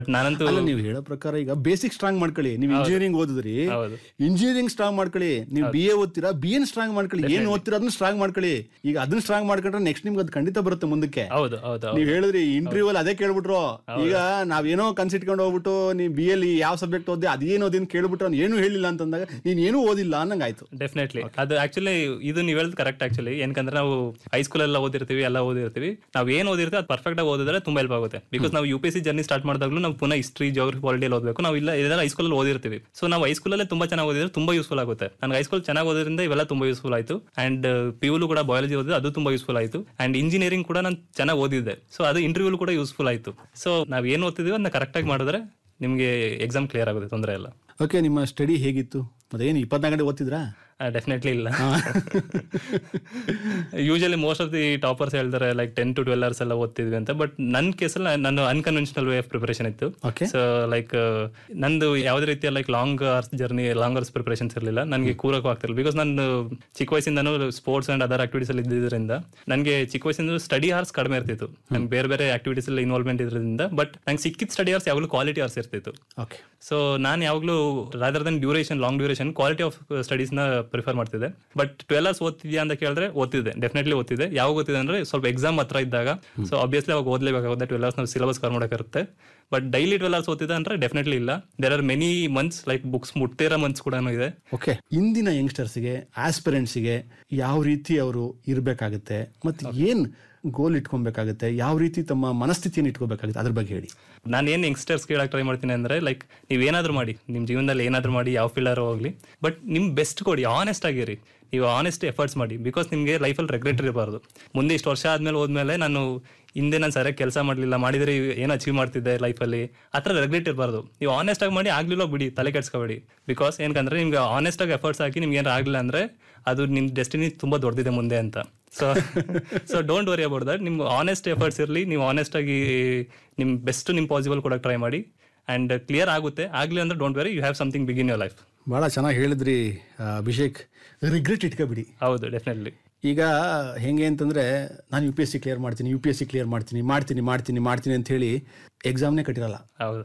ನಾನಂತೂ ಅಲ್ಲ ನೀವು ಹೇಳೋ ಪ್ರಕಾರ ಈಗ ಬೇಸಿಕ್ ಸ್ಟ್ರಾಂಗ್ ಮಾಡ್ಕೊಳ್ಳಿ ನೀವು ಇಂಜಿನಿಯರಿಂಗ್ ಓದಿದ್ರಿ ಹೌದು ಇಂಜಿನಿಯರಿಂಗ್ ಸ್ಟ್ರಾಂಗ್ ಮಾಡ್ಕೊಳ್ಳಿ ನೀವು ಬಿ ಎ ಓದ್ತೀರಾ ಬಿ ಎನ್ ಸ್ಟ್ರಾಂಗ್ ಮಾಡ್ಕೊಳ್ಳಿ ಏನ್ ಓದ್ತೀರಾ ಅದನ್ನ ಸ್ಟ್ರಾಂಗ್ ಮಾಡ್ಕೊಳ್ಳಿ ಈಗ ಅದನ್ನ ಸ್ಟ್ರಾಂಗ್ ಮಾಡ್ಕೊಂಡ್ರೆ ನೆಕ್ಸ್ಟ್ ನಿಮ್ಗೆ ಅದು ಖಂಡಿತ ಬರುತ್ತೆ ಮುಂದಕ್ಕೆ ಹೌದು ಹೌದು ಹೌದು ನೀವ್ ಹೇಳಿದ್ರಿ ಇಂಟರ್ವ್ಯೂ ಅಲ್ಲಿ ಅದೇ ಕೇಳ್ಬಿಟ್ರು ಈಗ ನಾವೇನೋ ಕನ್ಸಿಟ್ಕೊಂಡು ಹೋಗ್ಬಿಟ್ಟು ನೀ ಬಿ ಎಲ್ ಯಾವ ಸಬ್ಜೆಕ್ಟ್ ಓದಿ ಅದೇನು ಓದಿ ಅಂತ ಕೇಳ್ಬಿಟ್ರು ಅವ್ನು ಏನು ಹೇಳಿಲ್ಲ ಅಂತಂದಾಗ ನೀನ್ ಏನು ಓದಿಲ್ಲ ಅನ್ನಂಗ್ ಆಯ್ತು ಡೆಫಿನೆಟ್ಲಿ ಅದು ಆಕ್ಚುಲಿ ಇದು ನೀವು ಹೇಳೋದು ಕರೆಕ್ಟ್ ಆಕ್ಚುಲಿ ಏನಕಂದ್ರೆ ನಾವು ಹೈಸ್ಕೂಲ್ ಎಲ್ಲ ಓದಿರ್ತೀವಿ ಎಲ್ಲ ಓದಿರ್ತೀವಿ ನಾವು ಏನು ಓದಿರ್ತೀವಿ ಅದು ಪರ್ಫೆಕ್ಟ್ ಆಗಿ ಓದಿದ್ರೆ ತುಂಬಾ ಹೆಲ್ಪ್ ಆಗುತ್ತೆ ಬಿಕಾಸ್ ನಾವು U P C journey start ಮಾಡಿದಾಗಲೂ ನಾವು ಪುನಃ ಹಿಸ್ಟ್ರಿ ಜೋಗ್ರಫಿ ಪಾಲಿಟಿಯಲ್ಲಿ ಓದಬೇಕು ನಾವು ಇಲ್ಲ ಇದೆಲ್ಲ ಹೈಸ್ಕೂಲಲ್ಲಿ ಓದಿರ್ತೀವಿ ಸೊ ನಾವು ಹೈಸ್ಕೂಲಲ್ಲೇ ತುಂಬಾ ಚೆನ್ನಾಗಿ ಓದಿದ್ರೆ ತುಂಬಾ ಯೂಸ್ಫುಲ್ ಆಗುತ್ತೆ ನನಗೆ ಹೈಸ್ಕೂಲ್ ಚೆನ್ನಾಗಿ ಓದೋದ್ರಿಂದ ಇವೆಲ್ಲ ತುಂಬಾ ಯೂಸ್ಫುಲ್ ಆಯಿತು ಅಂಡ್ ಪಿ ಯುಲು ಕೂಡ ಬಯಾಲಜಿ ಓದಿದ್ರೆ ಅದು ತುಂಬಾ ಯೂಸ್ಫುಲ್ ಆಯಿತು ಅಂಡ್ ಇಂಜಿನಿಯರಿಂಗ್ ಕೂಡ ನಾನು ಚೆನ್ನಾಗಿ ಓದಿದ್ದೆ ಸೊ ಅದು ಇಂಟರ್ವ್ಯೂ ಕೂಡ ಯೂಸ್ಫುಲ್ ಆಯಿತು ಸೊ ನಾವು ಏನು ಓದ್ತಿದೀವಿ ಅದನ್ನ ಕರೆಕ್ಟಾಗಿ ಮಾಡಿದ್ರೆ ನಿಮಗೆ ಎಕ್ಸಾಮ್ ಕ್ಲಿಯರ್ ಆಗುತ್ತೆ ತೊಂದರೆ ಇಲ್ಲ ಓಕೆ ನಿಮ್ಮ ಸ್ಟಡಿ ಹೇಗಿತ್ತು ಮತ್ತೆ ಏನು ಇಪ್ಪತ್ನಾಲ್ಕು ಗಂಟೆ ಓದ್ತಿದ್ರಾ ಡೆಫಿನೆಟ್ಲಿ ಇಲ್ಲ usually most of the toppers ಹೇಳ್ತಾರೆ like ten to twelve hours ಎಲ್ಲ ಓದ್ತಿದ್ವಿ ಅಂತ ಬಟ್ ನನ್ನ ಕೇಸಲ್ಲಿ ನಾನು ಅನ್ಕನ್ವೆನ್ಷನಲ್ ವೇ ಆಫ್ ಪ್ರಿಪರೇಷನ್ ಇತ್ತು ಓಕೆ ಸೊ ಲೈಕ್ ನಂದು ಯಾವುದೇ ರೀತಿಯ like long hours journey long hours preparations ಇರಲಿಲ್ಲ ನನಗೆ ಕೂರಕ್ಕೂ ಆಗ್ತಿರಲಿಲ್ಲ ಬಿಕಾಸ್ ನಾನು ಚಿಕ್ಕ ವಯಸ್ಸಿಂದನೂ ಸ್ಪೋರ್ಟ್ಸ್ ಅಂಡ್ ಅದರ್ ಆಕ್ಟಿವಿಟೀಸ್ ಅಲ್ಲಿ ಇದ್ದಿದ್ದರಿಂದ ನನಗೆ ಚಿಕ್ಕ ವಯಸ್ಸಿಂದ ಸ್ಟಡಿ ಅವರ್ಸ್ ಕಡಿಮೆ ಇರ್ತಿತ್ತು ನಂಗೆ ಬೇರೆ ಬೇರೆ ಆಕ್ಟಿವಿಟೀಸ್ ಅಲ್ಲಿ ಇನ್ವಾಲ್ವ್ಮೆಂಟ್ ಇದ್ರಿಂದ ಬಟ್ ನಂಗೆ ಸಿಕ್ಕಿದ ಸ್ಟಡಿ ಅವರ್ಸ್ ಯಾವಾಗಲೂ ಕ್ವಾಲಿಟಿ ಅವರ್ಸ್ ಇರ್ತಿತ್ತು ಓಕೆ ಸೊ ನಾನು ಯಾವಾಗಲೂ rather than duration long duration quality of ಸ್ಟಡೀಸ್ನ ಪ್ರಿಫರ್ ಮಾಡ್ತಿದ್ದೆ ಬಟ್ ಟ್ವೆಲ್ ಅವರ್ಸ್ ಓದ್ತಿದ್ಯಾ ಅಂತ ಕೇಳಿದ್ರೆ ಓದ್ತಿದ್ದೆ ಡೆಫಿನೆಟ್ಲಿ ಓದ್ತಿದ್ದೆ ಯಾವಾಗ ಓದ್ತಿದ್ದೆ ಅಂದ್ರೆ ಸ್ವಲ್ಪ ಎಕ್ಸಾಮ್ ಹತ್ರ ಇದ್ದಾಗ ಸೊ ಆಬ್ವಿಯಸ್ಲಿ ಅವಾಗ ಓದಲೇಬೇಕಾಗುತ್ತೆ ಟ್ವೆಲ್ ಅವರ್ಸ್ ನಾವು ಸಿಲೆಬಸ್ ಕವರ್ ಮಾಡೋಕ್ಕಿರುತ್ತೆ ಬಟ್ ಡೈಲಿ ಟ್ವೆಲ್ ಅವರ್ಸ್ ಓದ್ತಿದ್ದೆ ಅಂದ್ರೆ ಡೆಫಿನೆಟ್ಲಿ ಇಲ್ಲ there are many months like books ಮುಟ್ಟಿರೋ ಮಂತ್ಸ್ ಕೂಡ ಇದೆ ಓಕೆ ಇಂದಿನ ಯಂಗ್ಸ್ಟರ್ಸ್ಗೆ ಆಸ್ಪಿರೆಂಟ್ಸ್ಗೆ ಯಾವ ರೀತಿ ಅವರು ಇರಬೇಕಾಗುತ್ತೆ ಮತ್ತು ಏನು ಗೋಲ್ ಇಟ್ಕೊಬೇಕಾಗುತ್ತೆ ಯಾವ ರೀತಿ ತಮ್ಮ ಮನಸ್ಥಿತಿಯನ್ನು ಇಟ್ಕೋಬೇಕಾಗುತ್ತೆ ಅದ್ರ ಬಗ್ಗೆ ಹೇಳಿ ನಾನು ಏನು ಯಂಗ್ಸ್ಟರ್ಸ್ ಕೇಳಕ್ ಟ್ರೈ ಮಾಡ್ತೀನಿ ಅಂದ್ರೆ ಲೈಕ್ ನೀವು ಏನಾದರೂ ಮಾಡಿ ನಿಮ್ಮ ಜೀವನದಲ್ಲಿ ಏನಾದರೂ ಮಾಡಿ ಯಾವ ಫೀಲ್ಡರ್ ಹೋಗ್ಲಿ ಬಟ್ ನಿಮ್ ಬೆಸ್ಟ್ ಕೊಡಿ ಆನೆಸ್ಟ್ ಆಗಿರಿ ನೀವು ಆನೆಸ್ಟ್ ಎಫರ್ಟ್ಸ್ ಮಾಡಿ ಬಿಕಾಸ್ ನಿಮಗೆ ಲೈಫಲ್ಲಿ ರೆಗ್ರೆಟ್ ಇರಬಾರ್ದು ಮುಂದೆ ಇಷ್ಟು ವರ್ಷ ಆದ್ಮೇಲೆ ಹೋದ್ಮೇಲೆ ನಾನು ಹಿಂದೆ ನಾನು ಸರಿಯಾಗಿ ಕೆಲಸ ಮಾಡಲಿಲ್ಲ ಮಾಡಿದರೆ ಏನು ಅಚೀವ್ ಮಾಡ್ತಿದ್ದೆ ಲೈಫಲ್ಲಿ ಆ ಥರ ರೆಗ್ರೆಟ್ ಇರಬಾರ್ದು ನೀವು ಆನೆಸ್ಟ್ ಆಗಿ ಮಾಡಿ ಆಗ್ಲಿಲ್ಲ ಬಿಡಿ ತಲೆ ಕೆಡ್ಸ್ಕೊಬೇಡಿ ಬಿಕಾಸ್ ಏನಕಂದ್ರೆ ನಿಮ್ಗೆ ಆನೆಸ್ಟ್ ಆಗಿ ಎಫರ್ಟ್ಸ್ ಹಾಕಿ ನಿಮ್ಗೆ ಏನಾರು ಆಗಲಿಲ್ಲ ಅಂದ್ರೆ ಅದು ನಿಮ್ಮ ಡೆಸ್ಟಿನಿ ತುಂಬಾ ದೊಡ್ಡದಿದೆ ಮುಂದೆ ಅಂತ so so don't worry about that ನಿಮ್ಗೆ ಆನೆಸ್ಟ್ ಎಫರ್ಟ್ಸ್ ಇರಲಿ ನೀವು ಆನೆಸ್ಟ್ ಆಗಿ ನಿಮ್ ಬೆಸ್ಟ್ ನಿಮ್ ಪಾಸಿಬಲ್ ಕೊಡಕ್ಕೆ ಟ್ರೈ ಮಾಡಿ ಅಂಡ್ ಕ್ಲಿಯರ್ ಆಗುತ್ತೆ ಆಗ್ಲಿ ಅಂದ್ರೆ don't worry you have something big in your life ಭಾಳ ಚೆನ್ನಾಗಿ ಹೇಳಿದ್ರಿ ಆ, ಅಭಿಷೇಕ್ ರಿಗ್ರೆಟ್ ಇಟ್ಕೋಬಿಡಿ ಹೌದು ಡೆಫಿನೆಟ್ಲಿ ಈಗ ಹೆಂಗೆ ಅಂತಂದ್ರೆ ನಾನು U P S C clear ಮಾಡ್ತೀನಿ U P S C clear ಮಾಡ್ತೀನಿ ಮಾಡ್ತೀನಿ ಮಾಡ್ತೀನಿ ಮಾಡ್ತೀನಿ ಅಂತ ಹೇಳಿ ಎಕ್ಸಾಮ್ನೇ ಕಟ್ಟಿರಲ್ಲ ಹೌದು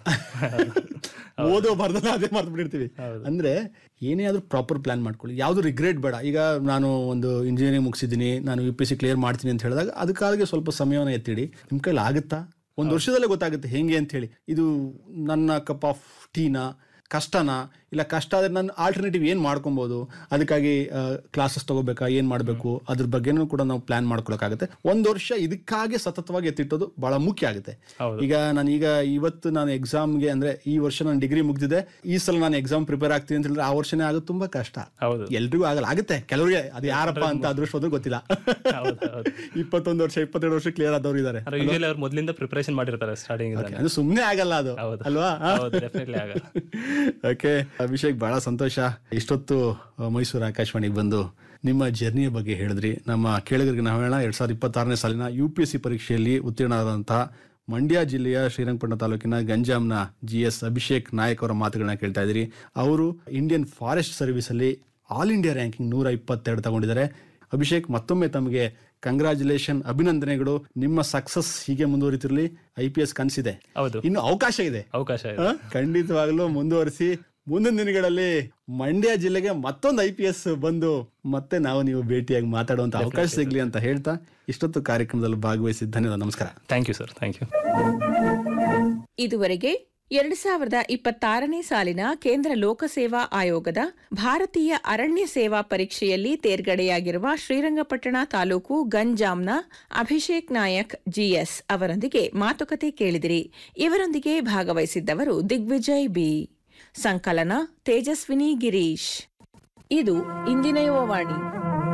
ಓದೋ ಬರ್ದಲ್ಲ ಅದೇ ಮರ್ತು ಬಿಟ್ಟಿರ್ತೀವಿ ಅಂದ್ರೆ ಏನೇ ಆದ್ರೂ ಪ್ರಾಪರ್ ಪ್ಲಾನ್ ಮಾಡ್ಕೊಳ್ಳಿ ಯಾವುದು ರಿಗ್ರೆಟ್ ಬೇಡ ಈಗ ನಾನು ಒಂದು ಇಂಜಿನಿಯರಿಂಗ್ ಮುಗಿಸಿದ್ದೀನಿ ನಾನು ಯು ಪಿ ಸಿ ಕ್ಲಿಯರ್ ಮಾಡ್ತೀನಿ ಅಂತ ಹೇಳಿದಾಗ ಅದಕ್ಕಾಗಿ ಸ್ವಲ್ಪ ಸಮಯವನ್ನು ಎತ್ತಿಡಿ ನಿಮ್ಮ ಕೈಲಿ ಆಗುತ್ತಾ ಒಂದು ವರ್ಷದಲ್ಲೇ ಗೊತ್ತಾಗುತ್ತೆ ಹೆಂಗೆ ಅಂತ ಹೇಳಿ ಇದು ನನ್ನ ಕಪ್ ಆಫ್ ಟೀನಾ ಕಷ್ಟನಾ ಇಲ್ಲ ಕಷ್ಟ ಆದ್ರೆ ನಾನು ಆಲ್ಟರ್ನೇಟಿವ್ ಏನು ಮಾಡ್ಕೊಬೋದು ಅದಕ್ಕಾಗಿ ಕ್ಲಾಸಸ್ ತಗೋಬೇಕಾ ಏನು ಮಾಡಬೇಕು ಅದ್ರ ಬಗ್ಗೆನೂ ಕೂಡ ನಾವು ಪ್ಲಾನ್ ಮಾಡ್ಕೊಳಕ್ಕಾಗುತ್ತೆ ಒಂದು ವರ್ಷ ಇದಕ್ಕಾಗಿ ಸತತವಾಗಿ ಎತ್ತಿಟ್ಟೋದು ಬಹಳ ಮುಖ್ಯ ಆಗುತ್ತೆ ಹೌದು. ಈಗ ನಾನು ಈಗ ಇವತ್ತು ನಾನು ಎಕ್ಸಾಮ್ಗೆ ಅಂದ್ರೆ ಈ ವರ್ಷ ನಾನು ಡಿಗ್ರಿ ಮುಗ್ದಿದೆ ಈ ಸಲ ನಾನು ಎಕ್ಸಾಮ್ ಪ್ರಿಪೇರ್ ಆಗ್ತೀನಿ ಅಂತ ಹೇಳಿದ್ರೆ ಆ ವರ್ಷನೇ ಆಗೋದು ತುಂಬಾ ಕಷ್ಟ ಹೌದು ಎಲ್ರಿಗೂ ಆಗಲ್ಲ ಆಗುತ್ತೆ ಕೆಲವರಿಗೆ ಅದು ಯಾರಪ್ಪ ಅಂತ ಅದೃಷ್ಟೋದು ಗೊತ್ತಿಲ್ಲ ಹೌದು ಹೌದು ಇಪ್ಪತ್ತೊಂದು ವರ್ಷ ಇಪ್ಪತ್ತೆರಡು ವರ್ಷ ಕ್ಲಿಯರ್ ಆದವ್ರು ಇದ್ದಾರೆ ಅಂದ್ರೆ ಯೂಶಲಿ ಅವ್ರು ಮೊದಲಿಂದ ಪ್ರಿಪರೇಷನ್ ಮಾಡಿರ್ತಾರೆ ಸ್ಟಾರ್ಟಿಂಗ್ ಅದು ಸುಮ್ಮನೆ ಆಗಲ್ಲ ಅದು ಹೌದು. ಅಲ್ವಾ ಹೌದು ಡೆಫಿನೆಟ್ಲಿ ಆಗಲ್ಲ ಓಕೆ ಅಭಿಷೇಕ್ ಬಹಳ ಸಂತೋಷ ಇಷ್ಟೊತ್ತು ಅಹ್, ಮೈಸೂರು ಆಕಾಶವಾಣಿಗೆ ಬಂದು ನಿಮ್ಮ ಜರ್ನಿಯ ಬಗ್ಗೆ ಹೇಳಿದ್ರಿ ನಮ್ಮ ಕೇಳಿಗರಿಗೆ ನಾವು ಹೇಳೋಣ ಎರಡ್ ಸಾವಿರದ ಇಪ್ಪತ್ತಾರನೇ ಸಾಲಿನ ಯು ಪಿ ಎಸ್ ಸಿ ಪರೀಕ್ಷೆಯಲ್ಲಿ ಉತ್ತೀರ್ಣರಾದಂತಹ ಮಂಡ್ಯ ಜಿಲ್ಲೆಯ ಶ್ರೀರಂಗಪಟ್ಟಣ ತಾಲೂಕಿನ ಗಂಜಾಂನ ಜಿ ಎಸ್ ಅಭಿಷೇಕ್ ನಾಯಕ್ ಅವರ ಮಾತುಗಳನ್ನ ಕೇಳ್ತಾ ಇದ್ದೀರಿ ಅವರು ಇಂಡಿಯನ್ ಫಾರೆಸ್ಟ್ ಸರ್ವಿಸ್ ಅಲ್ಲಿ ಆಲ್ ಇಂಡಿಯಾ ರ್ಯಾಂಕಿಂಗ್ ನೂರ ಇಪ್ಪತ್ತೆರಡು ತಗೊಂಡಿದ್ದಾರೆ ಅಭಿಷೇಕ್ ಮತ್ತೊಮ್ಮೆ ತಮಗೆ ಕಂಗ್ರಾಚುಲೇಷನ್ ಅಭಿನಂದನೆಗಳು ನಿಮ್ಮ ಸಕ್ಸಸ್ ಹೀಗೆ ಮುಂದುವರಿತಿರ್ಲಿ ಐ ಪಿ ಎಸ್ ಕನಸಿದೆ ಹೌದು ಇನ್ನು ಅವಕಾಶ ಇದೆ ಅವಕಾಶ ಇದೆ ಆ, ಖಂಡಿತವಾಗ್ಲೂ ಮುಂದುವರಿಸಿ ಮುಂದಿನ ದಿನಗಳಲ್ಲಿ ಮಂಡ್ಯ ಜಿಲ್ಲೆಗೆ ಮತ್ತೊಂದು ಐ ಪಿ ಎಸ್ ಬಂದು ಮತ್ತೆ ನಾವು ನೀವು ಭೇಟಿಯಾಗಿ ಮಾತಾಡುವಂತ ಅವಕಾಶ ಸಿಗ್ಲಿ ಅಂತ ಹೇಳ್ತಾ ಇಷ್ಟೊತ್ತು ಕಾರ್ಯಕ್ರಮದಲ್ಲಿ ಭಾಗವಹಿಸಿದ ಧನ್ಯವಾದ ನಮಸ್ಕಾರ thank you sir thank you ಇದುವರೆಗೆ ಎರಡು ಸಾವಿರದ ಇಪ್ಪತ್ತಾರನೇ ಸಾಲಿನ ಕೇಂದ್ರ ಲೋಕಸೇವಾ ಆಯೋಗದ ಭಾರತೀಯ ಅರಣ್ಯ ಸೇವಾ ಪರೀಕ್ಷೆಯಲ್ಲಿ ತೇರ್ಗಡೆಯಾಗಿರುವ ಶ್ರೀರಂಗಪಟ್ಟಣ ತಾಲೂಕು ಗಂಜಾಂನ ಅಭಿಷೇಕ್ ನಾಯಕ್ ಜಿಎಸ್ ಅವರೊಂದಿಗೆ ಮಾತುಕತೆ ಕೇಳಿದಿರಿ ಇವರೊಂದಿಗೆ ಭಾಗವಹಿಸಿದ್ದವರು ದಿಗ್ವಿಜಯ್ ಬಿ ಸಂಕಲನ ತೇಜಸ್ವಿನಿ ಗಿರೀಶ್ ಇದು ಇಂದಿನ ಯುವವಾಣಿ